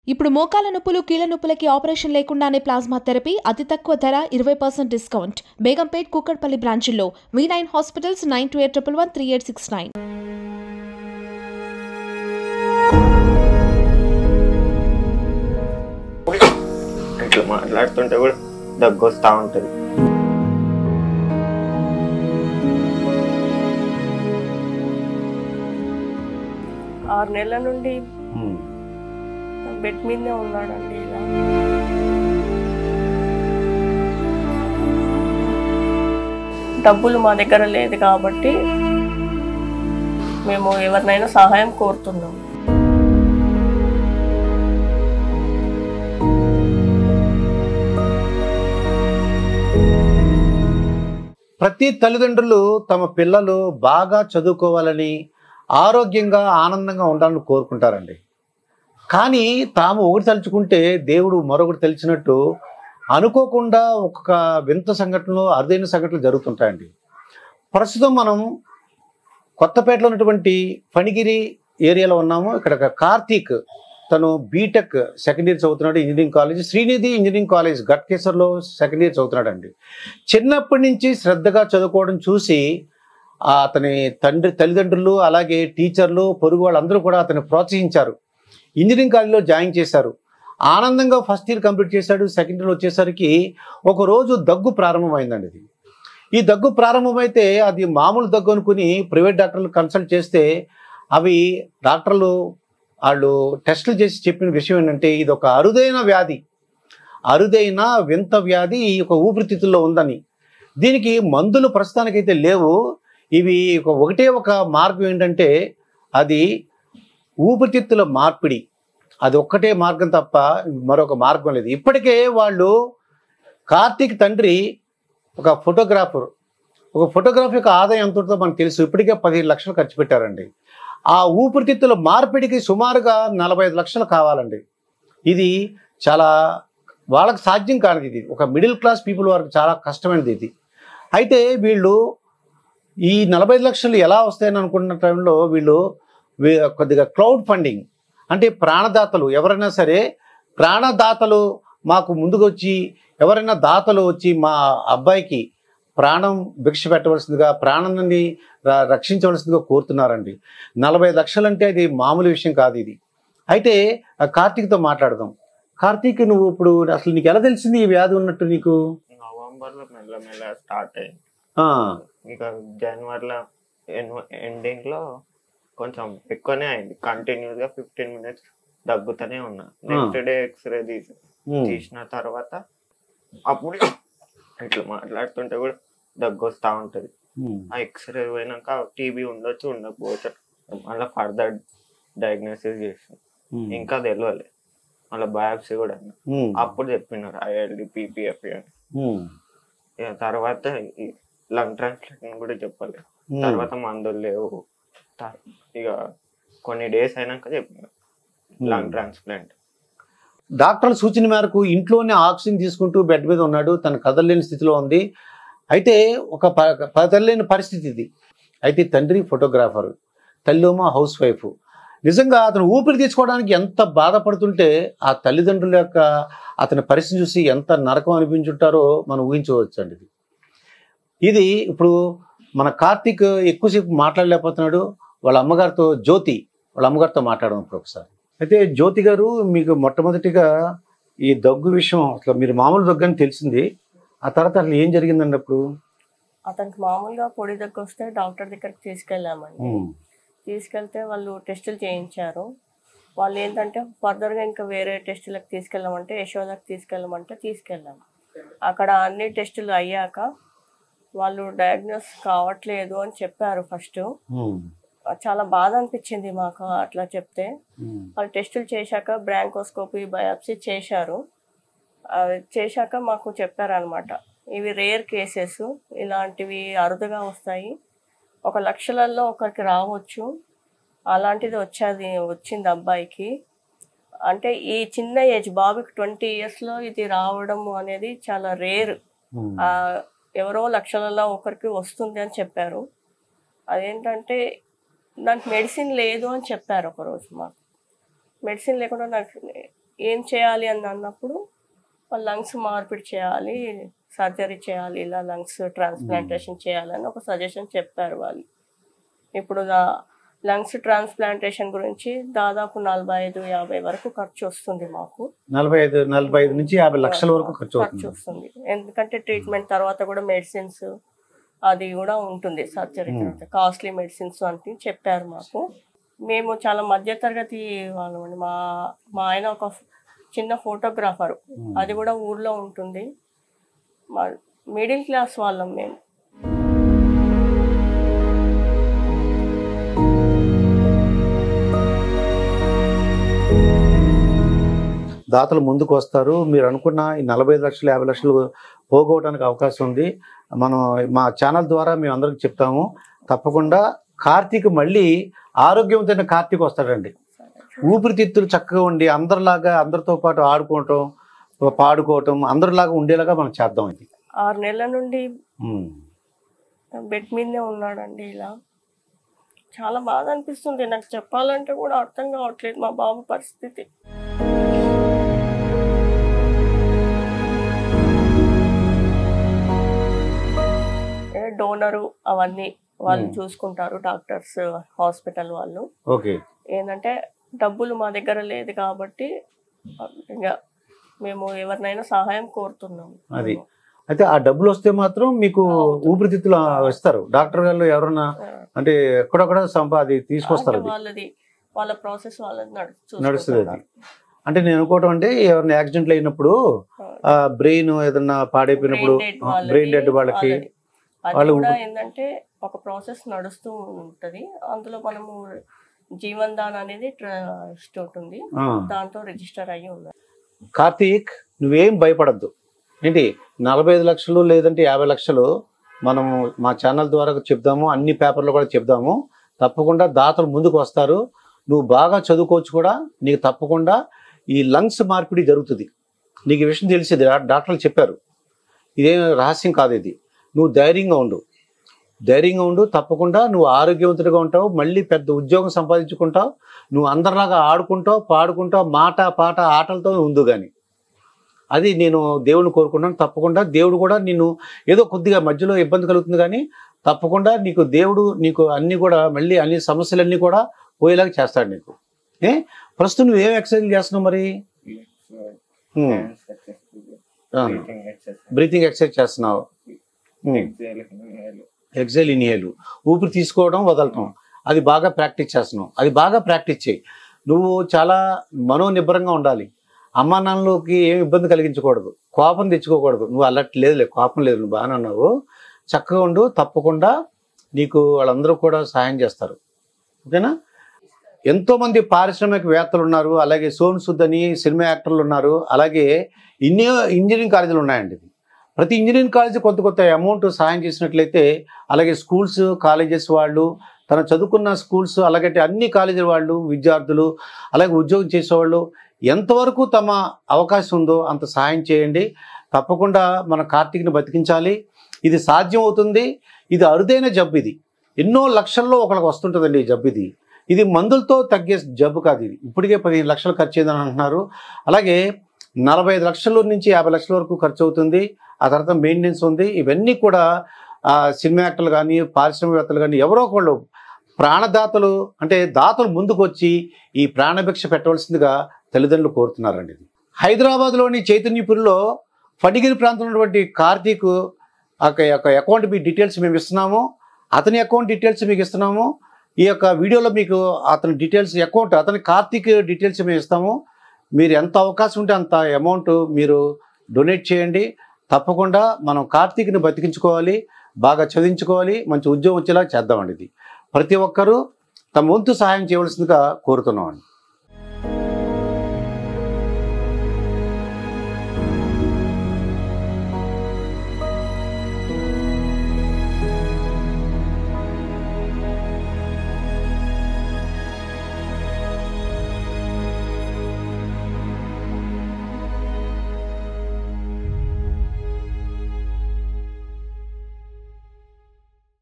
ఇప్పుడు మోకాల నొప్పులు కీళ్ల నొప్పులకి ఆపరేషన్ లేకుండానే ప్లాస్మా థెరపీ అతి తక్కువ ధర ఇరవై పర్సెంట్ డిస్కౌంట్ బేగంపేట్ కూకట్పల్లి బ్రాంచుల్లో V nine hospitals nine two eight triple one three eight six nine ఇట్లా మాట్లాడుతుంటే కూడా దగ్గు వస్తూ ఉంటుంది ఆరు నెలల నుండి బెడ్ మీదనే ఉన్నాడండి ఇలా డబ్బులు మా దగ్గర లేదు కాబట్టి మేము ఎవరినైనా సహాయం కోరుతున్నాం ప్రతి తల్లిదండ్రులు తమ పిల్లలు బాగా చదువుకోవాలని ఆరోగ్యంగా ఆనందంగా ఉండాలని కోరుకుంటారండి కానీ తాము ఒకటి తలుచుకుంటే దేవుడు మరొకటి తెలిసినట్టు అనుకోకుండా ఒక్కొక్క వింత సంఘటనలు అరుదైన సంఘటనలు జరుగుతుంటాయండి ప్రస్తుతం మనం కొత్తపేటలో ఉన్నటువంటి ఫణిగిరి ఏరియాలో ఉన్నాము ఇక్కడ ఒక కార్తీక్ తను బీటెక్ సెకండ్ ఇయర్ చదువుతున్నాడు engineering college Srinidhi engineering college గట్కేసర్లో సెకండ్ ఇయర్ చదువుతున్నాడు అండి చిన్నప్పటి నుంచి శ్రద్ధగా చదువుకోవడం చూసి ఆ అతని తండ్రి తల్లిదండ్రులు అలాగే టీచర్లు పొరుగు వాళ్ళందరూ కూడా అతన్ని ప్రోత్సహించారు ఇంజనీరింగ్ కాలేజ్లో జాయిన్ చేశారు ఆనందంగా ఫస్ట్ ఇయర్ కంప్లీట్ చేశాడు సెకండ్ ఇయర్ వచ్చేసరికి ఒక రోజు దగ్గు ప్రారంభమైందండి ఇది ఈ దగ్గు ప్రారంభమైతే అది మామూలు దగ్గు అనుకుని ప్రైవేట్ డాక్టర్లు కన్సల్ట్ చేస్తే అవి డాక్టర్లు వాళ్ళు టెస్టులు చేసి చెప్పిన విషయం ఏంటంటే ఇది ఒక అరుదైన వ్యాధి అరుదైన వింత వ్యాధి ఈ యొక్క ఊపిరితిత్తుల్లో ఉందని దీనికి మందులు ప్రస్తుతానికైతే లేవు ఇవి ఒక ఒకటే ఒక మార్గం ఏంటంటే అది ఊపిరితిత్తుల మార్పిడి అది ఒక్కటే మార్గం తప్ప మరొక మార్గం లేదు ఇప్పటికే వాళ్ళు కార్తీక్ తండ్రి ఒక ఫోటోగ్రాఫర్ ఒక ఫోటోగ్రాఫర్ యొక్క ఆదాయం ఎంత ఉంటుందో మనకు తెలుసు ఇప్పటికే పదిహేను లక్షలు ఖర్చు పెట్టారండి ఆ ఊపిరితిత్తుల మార్పిడికి సుమారుగా నలభై ఐదు లక్షలు కావాలండి ఇది చాలా వాళ్ళకి సాధ్యం కానిది ఇది ఒక మిడిల్ క్లాస్ పీపుల్ వారికి చాలా కష్టమైనది ఇది అయితే వీళ్ళు ఈ నలభై ఐదు లక్షలు ఎలా వస్తాయని అనుకున్న టైంలో వీళ్ళు వీ- కొద్దిగా క్రౌడ్ ఫండింగ్ అంటే ప్రాణదాతలు ఎవరైనా సరే ప్రాణదాతలు మాకు ముందుకు వచ్చి ఎవరైనా దాతలు వచ్చి మా అబ్బాయికి ప్రాణం భిక్ష పెట్టవలసిందిగా ప్రాణాన్ని ర- రక్షించవలసిందిగా కోరుతున్నారండి నలభై లక్షలు అంటే అది మామూలు విషయం కాదు ఇది అయితే ఆ కార్తీక్తో మాట్లాడదాం కార్తీక్ నువ్వు ఇప్పుడు అసలు నీకు ఎలా తెలిసింది ఈ వ్యాధి ఉన్నట్టు నీకు నవంబర్లో మెల్లమెల్ల స్టార్ట్ అయింది ఆ, ఇంకా జనవరిలో ఎండింగ్ లో కొంచెం ఎక్కువనే అయింది కంటిన్యూస్ గా ఫిఫ్టీన్ మినిట్స్ దగ్గుతూనే ఉన్నా నెక్స్ట్ డే ఎక్స్రే తీసి ఉమ్, తీసిన తర్వాత అప్పుడు ఇట్లా మాట్లాడుతుంటే కూడా దగ్గు వస్తూ ఉంటది ఉమ్, ఆ ఎక్స్రే పోయినాక టీబీ ఉండొచ్చు ఉండకపోవచ్చు మళ్ళీ ఫర్దర్ డయాగ్నోసిస్ చేసి ఉమ్, ఇంకా తెలియలే మళ్ళీ బయాప్సీ కూడా అన్నా. ఉమ్, అప్పుడు చెప్పినారు ఐఎల్డి పీపీఎఫ్ అని ఉమ్, ఇక తర్వాత లంగ్ ట్రాన్స్ప్లాంట్ కూడా చెప్పాలి ఉమ్. తర్వాత మందులు లేవు త- ఇక కొన్ని డేస్ అయినాక చెప్పినారు లంగ్ ట్రాన్స్ప్లాంట్ డాక్టర్ల సూచన మేరకు ఇంట్లోనే ఆక్సిజన్ తీసుకుంటూ బెడ్ మీద ఉన్నాడు తన కదలలేని స్థితిలో ఉంది అయితే ఒక ప- కదలలేని పరిస్థితి ఇది అయితే తండ్రి ఫోటోగ్రాఫర్ తల్లిమా హౌస్ వైఫ్ నిజంగా అతను ఊపిరి తీసుకోవడానికి ఎంత బాధపడుతుంటే ఆ తల్లిదండ్రుల యొక్క అతని పరిస్థితి చూసి ఎంత నరకం అనిపించుంటారో మనం ఊహించవచ్చు అండి ఇది ఇది ఇప్పుడు మన కార్తీక్ ఎక్కువసేపు మాట్లాడలేకపోతున్నాడు వాళ్ళ అమ్మగారితో జ్యోతి వాళ్ళ అమ్మగారితో మాట్లాడడం ఇప్పుడు ఒకసారి అయితే జ్యోతి గారు మీకు మొట్టమొదటిగా ఈ దగ్గు విషయం అసలు మీరు మామూలు దగ్గు అని తెలిసింది ఆ తర్వాత అసలు ఏం జరిగిందండి అప్పుడు అతనికి మామూలుగా పొడి దగ్గర వస్తే డాక్టర్ దగ్గరికి తీసుకెళ్ళామండి ఉమ్, తీసుకెళ్తే వాళ్ళు టెస్టులు చేయించారు వాళ్ళు ఏంటంటే ఫర్దర్గా ఇంకా వేరే టెస్టులకు తీసుకెళ్ళమంటే యశోదకి తీసుకెళ్ళమంటే తీసుకెళ్ళాం అక్కడ అన్ని టెస్టులు అయ్యాక వాళ్ళు డయాగ్నోస్ కావట్లేదు అని చెప్పారు ఫస్ట్ ఉమ్, చాలా బాధ అనిపించింది మాకు అట్లా చెప్తే ఉమ్, వాళ్ళు టెస్టులు చేశాక బ్రాంకోస్కోపీ బయాప్సీ చేశారు అది చేశాక మాకు చెప్పారనమాట ఇవి రేర్ కేసెస్ ఇలాంటివి అరుదుగా వస్తాయి ఒక లక్షలలో ఒకరికి రావచ్చు అలాంటిది వచ్చేది వచ్చింది అబ్బాయికి అంటే ఈ చిన్న ఏజ్ బాబుకి ట్వంటీ ఇయర్స్లో ఇది రావడం అనేది చాలా రేర్ ఉమ్, ఎవరో లక్షలలో ఒకరికి వస్తుంది అని చెప్పారు అదేంటంటే దానికి మెడిసిన్ లేదు అని చెప్పారు ఒకరోజు మాకు మెడిసిన్ లేకుండా నాకు ఏం చేయాలి అని అన్నప్పుడు వాళ్ళు లంగ్స్ మార్పిడి చేయాలి సర్జరీ చేయాలి ఇలా లంగ్స్ ట్రాన్స్ప్లాంటేషన్ చేయాలని ఒక సజెషన్ చెప్పారు వాళ్ళు ఇప్పుడు లంగ్స్ ట్రాన్స్ప్లాంటేషన్ గురించి దాదాపు నలభై ఐదు యాభై వరకు ఖర్చు వస్తుంది మాకు నలభై ఐదు నలభై ఐదు నుంచి యాభై లక్షల వరకు ఖర్చు ఖర్చు అవుతుంది వస్తుంది ఎందుకంటే ట్రీట్మెంట్ తర్వాత కూడా మెడిసిన్స్ అది కూడా ఉంటుంది సర్జరీ Hmm. తర్వాత కాస్ట్లీ మెడిసిన్స్ అంటే చెప్పారు మాకు మేము చాలా మధ్యతరగతి వాళ్ళమండి మా మా ఆయన ఒక చిన్న ఫోటోగ్రాఫర్ Hmm. అది కూడా ఊర్లో ఉంటుంది మా మిడిల్ క్లాస్ వాళ్ళం మేము దాతలు ముందుకు వస్తారు మీరు అనుకున్న ఈ నలభై ఐదు లక్షలు యాభై లక్షలు పోగొట్టడానికి అవకాశం ఉంది మనం మా ఛానల్ ద్వారా మేము అందరికి చెప్తాము తప్పకుండా కార్తీక్ మళ్ళీ ఆరోగ్యవంతమైన కార్తీక్ వస్తాడండి ఊపిరితిత్తులు చక్కగా ఉండి అందరిలాగా అందరితో పాటు ఆడుకోవటం పాడుకోవటం అందరిలాగా ఉండేలాగా మనం చేద్దాం ఇది ఆరు నెలల నుండి ఉమ్. బెడ్ మీదనే ఉన్నాడండి ఇలా చాలా బాధ అనిపిస్తుంది నాకు చెప్పాలంటే కూడా అర్థం కావట్లేదు మా బాబు పరిస్థితి ఏ డోనరు అవన్నీ వాళ్ళు Hmm. చూసుకుంటారు డాక్టర్స్ హాస్పిటల్ వాళ్ళు ఓకే ఏంటంటే డబ్బులు మా దగ్గర లేదు కాబట్టి ఇంకా మేము ఎవరినైనా సహాయం కోరుతున్నాము అది. అయితే ఆ డబ్బులు వస్తే మాత్రం మీకు అవుతుంది. ఊపిరితిత్తులు ఇస్తారు డాక్టర్ గారు ఎవరన్నా అంటే ఎక్కడొక్కడ సంపాది తీసుకొస్తారు అంటే అది వాళ్ళది వాళ్ళ ప్రాసెస్ వాళ్ళది నడు- నడుస్తుంది అది. చూసుకుంటున్నారు. అంటే నేను అనుకోవటం అంటే ఎవరైనా యాక్సిడెంట్లు అయినప్పుడు ఆ బ్రెయిన్ ఏదన్నా పాడైపోయినప్పుడు Brain dead వాళ్ళది, బ్రెయిన్ డెడ్ వాళ్ళకి వాళ్ళది. అది వాళ్ళు కూడా ఏంటంటే ఒక ప్రాసెస్ నడుస్తూ ఉంటది అందులో మనము జీవన్ దాన్ అనేది ట్రస్ట్ ఉంటుంది ఆ, దాంతో రిజిస్టర్ అయ్యి ఉన్నారు కార్తీక్ నువ్వేం భయపడద్దు ఏంటి నలభై ఐదు లక్షలు లేదంటే యాభై లక్షలు మనము మా ఛానల్ ద్వారా చెప్దాము అన్ని పేపర్లు కూడా చెప్దాము తప్పకుండా దాతలు ముందుకు వస్తారు నువ్వు బాగా చదువుకోవచ్చు కూడా నీకు తప్పకుండా ఈ లంగ్స్ మార్పిడి జరుగుతుంది నీకు ఈ విషయం తెలిసేది డా- డాక్టర్లు చెప్పారు ఇదేం రహస్యం కాదు ఇది నువ్వు ధైర్యంగా ఉండు ధైర్యంగా ఉండు తప్పకుండా నువ్వు ఆరోగ్యవంతుడిగా ఉంటావు మళ్ళీ పెద్ద ఉద్యోగం సంపాదించుకుంటావు నువ్వు అందరిలాగా ఆడుకుంటావు పాడుకుంటావు మాట పాట ఆటలతో ఉండు కానీ అది నేను దేవుని కోరుకున్నాను తప్పకుండా దేవుడు కూడా నిన్ను ఏదో కొద్దిగా మధ్యలో ఇబ్బంది కలుగుతుంది కానీ తప్పకుండా నీకు దేవుడు నీకు అన్ని కూడా మళ్ళీ అన్ని సమస్యలన్నీ కూడా పోయేలాగా చేస్తాడు నీకు ఏ ప్రస్తుతం నువ్వు ఏం ఎక్సర్సైజ్ చేస్తున్నావు మరి ఉమ్, ఆ, బ్రీతింగ్ ఎక్సర్సైజ్ చేస్తున్నావు ఉమ్. ఎక్సైల్ ఇన్హేల్ ఊపిరి తీసుకోవడం వదలటం అది బాగా ప్రాక్టీస్ చేస్తున్నావు అది బాగా ప్రాక్టీస్ చేయి నువ్వు చాలా మనోనిబ్బరంగా ఉండాలి అమ్మా నాన్నలకి ఏం ఇబ్బంది కలిగించకూడదు కోపం తెచ్చుకోకూడదు నువ్వు అలర్ట్ లేదులే కోపం లేదు నువ్వు బాగానే ఉన్నావు చక్కగా ఉండు తప్పకుండా నీకు వాళ్ళందరూ కూడా సహాయం చేస్తారు ఓకేనా ఎంతో మంది పారిశ్రామికవేత్తలు ఉన్నారు అలాగే సోన్ సుద్ అని సినిమా యాక్టర్లు ఉన్నారు అలాగే ఇన్ని ఇంజనీరింగ్ కాలేజీలు ఉన్నాయండి ప్రతి ఇంజనీరింగ్ కాలేజీ కొంత కొంత అమౌంట్ సహాయం చేసినట్లయితే అలాగే స్కూల్స్ కాలేజెస్ వాళ్ళు తన చదువుకున్న స్కూల్స్ అలాగే అన్ని కాలేజీల వాళ్ళు విద్యార్థులు అలాగే ఉద్యోగం చేసేవాళ్ళు ఎంతవరకు తమ అవకాశం ఉందో అంత సహాయం చేయండి తప్పకుండా మన కార్తీక్ని బతికించాలి ఇది సాధ్యం అవుతుంది ఇది అరుదైన జబ్బు ఇది ఎన్నో లక్షల్లో ఒకరికి వస్తుంటుందండి ఈ జబ్బు ఇది ఇది మందులతో తగ్గే జబ్బు కాదు ఇది ఇప్పటికే పదిహేను లక్షలు ఖర్చు అయిందని అంటున్నారు అలాగే నలభై ఐదు లక్షల నుంచి యాభై లక్షల వరకు ఖర్చు అవుతుంది ఆ తర్వాత మెయింటెనెన్స్ ఉంది ఇవన్నీ కూడా ఆ, సినిమా యాక్టర్లు కానీ పారిశ్రామికవేత్తలు కానీ ఎవరో ఒకళ్ళు ప్రాణదాతలు అంటే దాతలు ముందుకు వచ్చి ఈ ప్రాణభిక్ష పెట్టవలసిందిగా తల్లిదండ్రులు కోరుతున్నారండి ఇది హైదరాబాద్లోని చైతన్యపురిలో ఫడిగిరి ప్రాంతంలో ఉన్నటువంటి కార్తీక్ యొక్క యొక్క అకౌంట్ మీ డీటెయిల్స్ మేము ఇస్తున్నాము అతని అకౌంట్ డీటెయిల్స్ మీకు ఇస్తున్నాము ఈ యొక్క వీడియోలో మీకు అతని డీటెయిల్స్ అకౌంట్ అతని కార్తీక్ డీటెయిల్స్ మేము ఇస్తాము మీరు ఎంత అవకాశం ఉంటే అంత అమౌంట్ మీరు డొనేట్ చేయండి తప్పకుండా మనం కార్తీక్ని బతికించుకోవాలి బాగా చదివించుకోవాలి మంచి ఉద్యోగం వచ్చేలా చేద్దామండి ఇది ప్రతి ఒక్కరూ తమ వంతు సహాయం చేయవలసిందిగా కోరుతున్నామండి